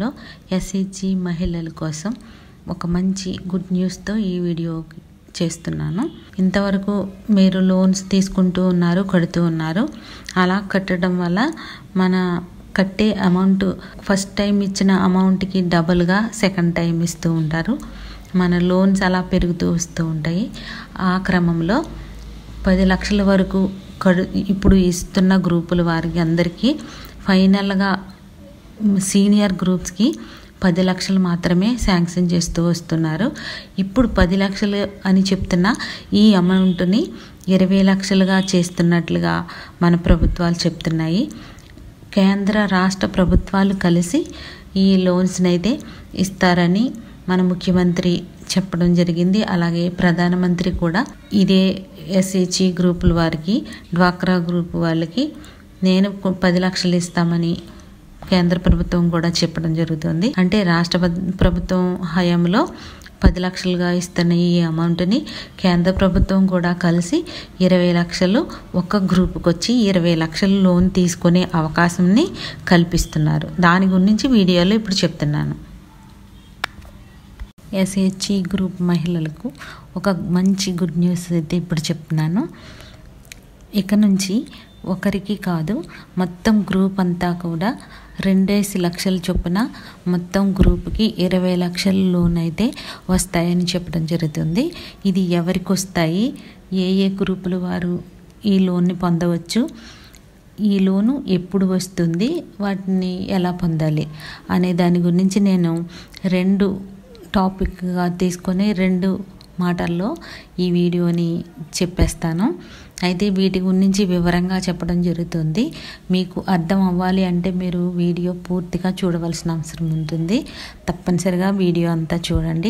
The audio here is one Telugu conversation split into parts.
రాష్ట్రంలో ఎస్హెచ్జి మహిళల కోసం ఒక మంచి గుడ్ న్యూస్తో ఈ వీడియో చేస్తున్నాను ఇంతవరకు మీరు లోన్స్ తీసుకుంటూ ఉన్నారు కడుతూ ఉన్నారు అలా కట్టడం వల్ల మన కట్టే అమౌంట్ ఫస్ట్ టైం ఇచ్చిన అమౌంట్కి డబుల్గా సెకండ్ టైం ఇస్తూ ఉంటారు మన లోన్స్ అలా పెరుగుతూ వస్తూ ఉంటాయి ఆ క్రమంలో పది లక్షల వరకు కడు ఇప్పుడు ఇస్తున్న గ్రూపుల వారికి అందరికీ ఫైనల్గా సీనియర్ గ్రూప్స్కి పది లక్షలు మాత్రమే శాంక్షన్ చేస్తూ వస్తున్నారు ఇప్పుడు పది లక్షలు అని చెప్తున్న ఈ అమౌంట్ని ఇరవై లక్షలుగా చేస్తున్నట్లుగా మన ప్రభుత్వాలు చెప్తున్నాయి కేంద్ర రాష్ట్ర ప్రభుత్వాలు కలిసి ఈ లోన్స్ని అయితే ఇస్తారని మన ముఖ్యమంత్రి చెప్పడం జరిగింది అలాగే ప్రధానమంత్రి కూడా ఇదే ఎస్హెచ్ఈ గ్రూపుల వారికి డ్వాక్రా గ్రూప్ వాళ్ళకి నేను పది లక్షలు ఇస్తామని కేంద్ర ప్రభుత్వం కూడా చెప్పడం జరుగుతుంది అంటే రాష్ట్ర ప్రభుత్వం హయాంలో పది లక్షలుగా ఇస్తున్న ఈ అమౌంట్ని కేంద్ర ప్రభుత్వం కూడా కలిసి ఇరవై లక్షలు ఒక గ్రూప్కి వచ్చి ఇరవై లక్షలు లోన్ తీసుకునే అవకాశంని కల్పిస్తున్నారు దాని గురించి వీడియోలో ఇప్పుడు చెప్తున్నాను ఎస్హెచ్ఈ గ్రూప్ మహిళలకు ఒక మంచి గుడ్ న్యూస్ అయితే ఇప్పుడు చెప్తున్నాను ఇక నుంచి ఒకరికి కాదు మొత్తం గ్రూప్ అంతా కూడా రెండేసి లక్షల చొప్పున మొత్తం గ్రూప్కి ఇరవై లక్షల లోన్ అయితే వస్తాయని చెప్పడం జరుగుతుంది ఇది ఎవరికి వస్తాయి ఏ ఏ గ్రూపుల వారు ఈ లోన్ని పొందవచ్చు ఈ లోను ఎప్పుడు వస్తుంది వాటిని ఎలా పొందాలి అనే దాని గురించి నేను రెండు టాపిక్గా తీసుకొని రెండు మాటల్లో ఈ వీడియోని చెప్పేస్తాను అయితే వీటి గురించి వివరంగా చెప్పడం జరుగుతుంది మీకు అర్థం అవ్వాలి అంటే మీరు వీడియో పూర్తిగా చూడవలసిన అవసరం ఉంటుంది తప్పనిసరిగా వీడియో అంతా చూడండి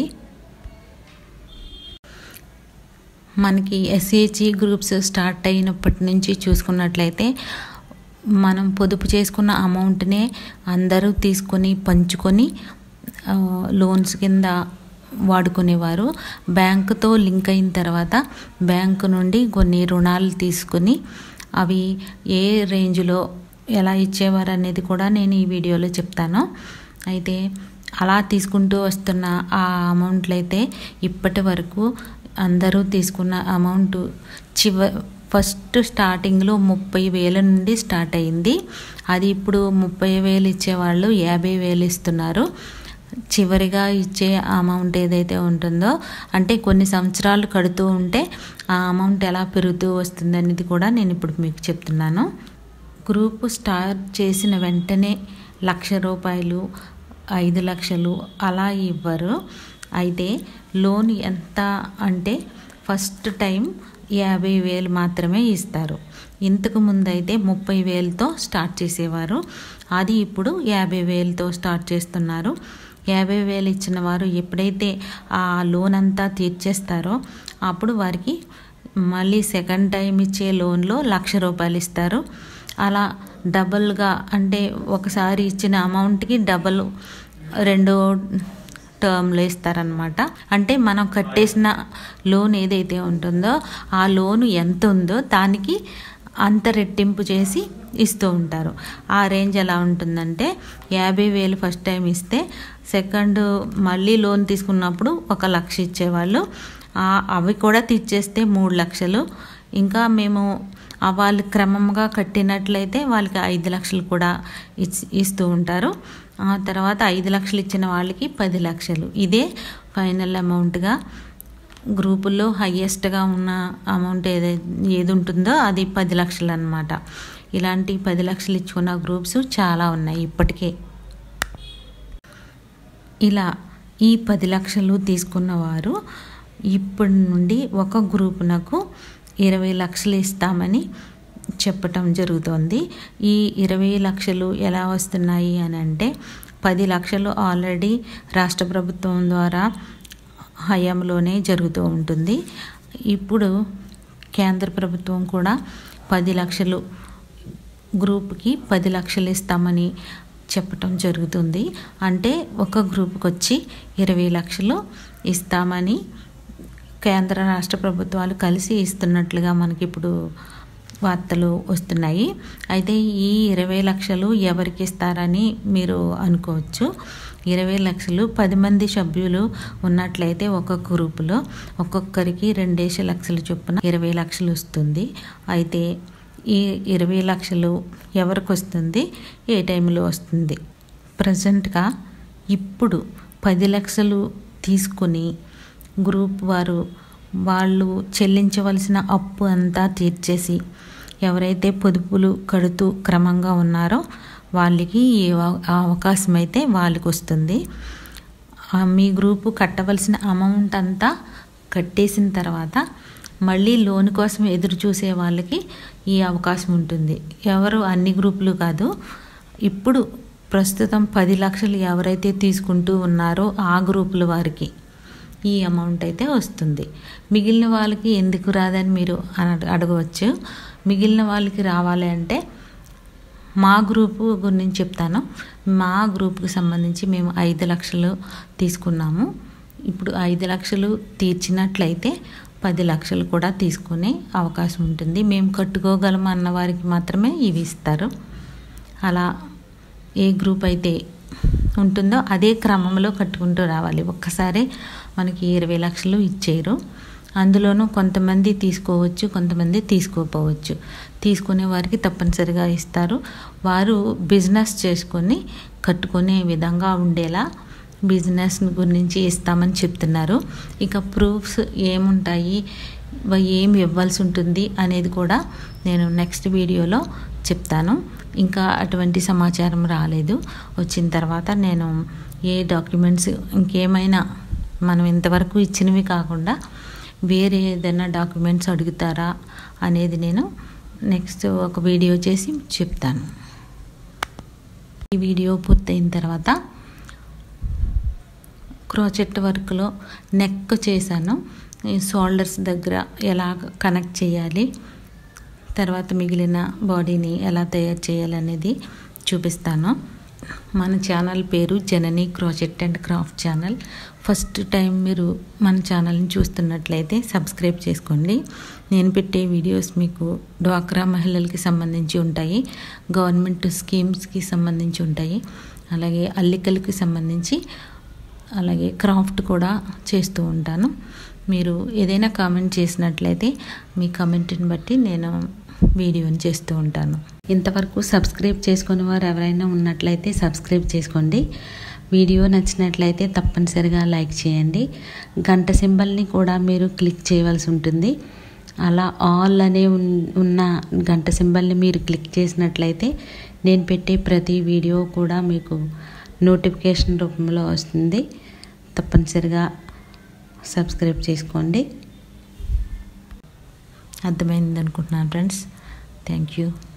మనకి ఎస్హెచ్ఈ గ్రూప్స్ స్టార్ట్ అయినప్పటి నుంచి చూసుకున్నట్లయితే మనం పొదుపు చేసుకున్న అమౌంట్నే అందరూ తీసుకొని పంచుకొని లోన్స్ కింద వాడుకునేవారు బ్యాంకుతో లింక్ అయిన తర్వాత బ్యాంకు నుండి కొన్ని రుణాలు తీసుకుని అవి ఏ రేంజ్లో ఎలా ఇచ్చేవారు అనేది కూడా నేను ఈ వీడియోలో చెప్తాను అయితే అలా తీసుకుంటూ వస్తున్న ఆ అమౌంట్లు అయితే ఇప్పటి వరకు అందరూ తీసుకున్న అమౌంట్ చివ ఫస్ట్ స్టార్టింగ్లో ముప్పై వేల నుండి స్టార్ట్ అయింది అది ఇప్పుడు ముప్పై వేలు ఇచ్చేవాళ్ళు యాభై వేలు ఇస్తున్నారు చివరిగా ఇచ్చే అమౌంట్ ఏదైతే ఉంటుందో అంటే కొన్ని సంవత్సరాలు కడుతూ ఉంటే ఆ అమౌంట్ ఎలా పెరుగుతూ వస్తుంది అనేది కూడా నేను ఇప్పుడు మీకు చెప్తున్నాను గ్రూప్ స్టార్ట్ చేసిన వెంటనే లక్ష రూపాయలు ఐదు లక్షలు అలా ఇవ్వరు అయితే లోన్ ఎంత అంటే ఫస్ట్ టైం యాభై వేలు మాత్రమే ఇస్తారు ఇంతకు ముందు అయితే ముప్పై వేలతో స్టార్ట్ చేసేవారు అది ఇప్పుడు యాభై వేలతో స్టార్ట్ చేస్తున్నారు యాభై వేలు ఇచ్చిన వారు ఎప్పుడైతే ఆ లోన్ అంతా తీర్చేస్తారో అప్పుడు వారికి మళ్ళీ సెకండ్ టైం ఇచ్చే లోన్లో లక్ష రూపాయలు ఇస్తారు అలా డబుల్గా అంటే ఒకసారి ఇచ్చిన అమౌంట్కి డబల్ రెండో టర్మ్లో ఇస్తారనమాట అంటే మనం కట్టేసిన లోన్ ఏదైతే ఉంటుందో ఆ లోన్ ఎంత ఉందో దానికి అంత రెట్టింపు చేసి ఇస్తూ ఉంటారు ఆ రేంజ్ ఎలా ఉంటుందంటే యాభై వేలు ఫస్ట్ టైం ఇస్తే సెకండ్ మళ్ళీ లోన్ తీసుకున్నప్పుడు ఒక లక్ష ఇచ్చేవాళ్ళు అవి కూడా తెచ్చేస్తే మూడు లక్షలు ఇంకా మేము వాళ్ళు క్రమంగా కట్టినట్లయితే వాళ్ళకి ఐదు లక్షలు కూడా ఇస్తూ ఉంటారు ఆ తర్వాత ఐదు లక్షలు ఇచ్చిన వాళ్ళకి పది లక్షలు ఇదే ఫైనల్ అమౌంట్గా గ్రూపుల్లో హయ్యెస్ట్గా ఉన్న అమౌంట్ ఏదై ఏది ఉంటుందో అది పది లక్షలు అనమాట ఇలాంటి పది లక్షలు ఇచ్చుకున్న గ్రూప్స్ చాలా ఉన్నాయి ఇప్పటికే ఇలా ఈ పది లక్షలు తీసుకున్న వారు ఇప్పటి నుండి ఒక గ్రూపునకు ఇరవై లక్షలు ఇస్తామని చెప్పటం జరుగుతోంది ఈ ఇరవై లక్షలు ఎలా వస్తున్నాయి అని అంటే పది లక్షలు ఆల్రెడీ రాష్ట్ర ప్రభుత్వం ద్వారా హయాంలోనే జరుగుతూ ఉంటుంది ఇప్పుడు కేంద్ర ప్రభుత్వం కూడా పది లక్షలు గ్రూప్కి పది లక్షలు ఇస్తామని చెప్పటం జరుగుతుంది అంటే ఒక గ్రూప్కి వచ్చి ఇరవై లక్షలు ఇస్తామని కేంద్ర రాష్ట్ర ప్రభుత్వాలు కలిసి ఇస్తున్నట్లుగా మనకి ఇప్పుడు వార్తలు వస్తున్నాయి అయితే ఈ ఇరవై లక్షలు ఎవరికి ఇస్తారని మీరు అనుకోవచ్చు ఇరవై లక్షలు పది మంది సభ్యులు ఉన్నట్లయితే ఒక్కొక్క గ్రూపులో ఒక్కొక్కరికి రెండేసి లక్షల చొప్పున ఇరవై లక్షలు వస్తుంది అయితే ఈ ఇరవై లక్షలు ఎవరికి వస్తుంది ఏ టైంలో వస్తుంది ప్రజెంట్గా ఇప్పుడు పది లక్షలు తీసుకుని గ్రూప్ వారు వాళ్ళు చెల్లించవలసిన అప్పు అంతా తీర్చేసి ఎవరైతే పొదుపులు కడుతూ క్రమంగా ఉన్నారో వాళ్ళకి ఈ అవకాశం అయితే వాళ్ళకి వస్తుంది మీ గ్రూపు కట్టవలసిన అమౌంట్ అంతా కట్టేసిన తర్వాత మళ్ళీ లోన్ కోసం ఎదురు చూసే వాళ్ళకి ఈ అవకాశం ఉంటుంది ఎవరు అన్ని గ్రూపులు కాదు ఇప్పుడు ప్రస్తుతం పది లక్షలు ఎవరైతే తీసుకుంటూ ఉన్నారో ఆ గ్రూపుల వారికి ఈ అమౌంట్ అయితే వస్తుంది మిగిలిన వాళ్ళకి ఎందుకు రాదని మీరు అడగవచ్చు మిగిలిన వాళ్ళకి రావాలి అంటే మా గ్రూపు గురించి చెప్తాను మా గ్రూప్కి సంబంధించి మేము ఐదు లక్షలు తీసుకున్నాము ఇప్పుడు ఐదు లక్షలు తీర్చినట్లయితే పది లక్షలు కూడా తీసుకునే అవకాశం ఉంటుంది మేము కట్టుకోగలం అన్న వారికి మాత్రమే ఇవి ఇస్తారు అలా ఏ గ్రూప్ అయితే ఉంటుందో అదే క్రమంలో కట్టుకుంటూ రావాలి ఒక్కసారి మనకి ఇరవై లక్షలు ఇచ్చేయరు అందులోనూ కొంతమంది తీసుకోవచ్చు కొంతమంది తీసుకోపోవచ్చు తీసుకునే వారికి తప్పనిసరిగా ఇస్తారు వారు బిజినెస్ చేసుకొని కట్టుకునే విధంగా ఉండేలా బిజినెస్ గురించి ఇస్తామని చెప్తున్నారు ఇక ప్రూఫ్స్ ఏముంటాయి ఏం ఇవ్వాల్సి ఉంటుంది అనేది కూడా నేను నెక్స్ట్ వీడియోలో చెప్తాను ఇంకా అటువంటి సమాచారం రాలేదు వచ్చిన తర్వాత నేను ఏ డాక్యుమెంట్స్ ఇంకేమైనా మనం ఇంతవరకు ఇచ్చినవి కాకుండా వేరే ఏదైనా డాక్యుమెంట్స్ అడుగుతారా అనేది నేను నెక్స్ట్ ఒక వీడియో చేసి చెప్తాను ఈ వీడియో పూర్తయిన తర్వాత క్రోచెట్ వర్క్లో నెక్ చేశాను షోల్డర్స్ దగ్గర ఎలా కనెక్ట్ చేయాలి తర్వాత మిగిలిన బాడీని ఎలా తయారు చేయాలనేది చూపిస్తాను మన ఛానల్ పేరు Janani crochet and craft channel first time మీరు మన ఛానల్ని చూస్తున్నట్లయితే సబ్స్క్రైబ్ చేసుకోండి నేను పెట్టే వీడియోస్ మీకు డ్వాక్రా మహిళలకి సంబంధించి ఉంటాయి గవర్నమెంట్ స్కీమ్స్కి సంబంధించి ఉంటాయి అలాగే అల్లికలకి సంబంధించి అలాగే క్రాఫ్ట్ కూడా చేస్తూ ఉంటాను మీరు ఏదైనా కామెంట్ చేసినట్లయితే మీ కామెంట్ని బట్టి నేను వీడియోని చేస్తూ ఉంటాను ఇంతవరకు సబ్స్క్రైబ్ చేసుకుని వారు ఎవరైనా ఉన్నట్లయితే సబ్స్క్రైబ్ చేసుకోండి వీడియో నచ్చినట్లయితే తప్పనిసరిగా లైక్ చేయండి గంట సింబల్ని కూడా మీరు క్లిక్ చేయవలసి ఉంటుంది అలా ఆల్ అనే ఉన్న గంట సింబల్ని మీరు క్లిక్ చేసినట్లయితే నేను పెట్టే ప్రతి వీడియో కూడా మీకు నోటిఫికేషన్ రూపంలో వస్తుంది తప్పనిసరిగా సబ్స్క్రైబ్ చేసుకోండి అర్థమైంది అనుకుంటున్నాను ఫ్రెండ్స్ థ్యాంక్ యూ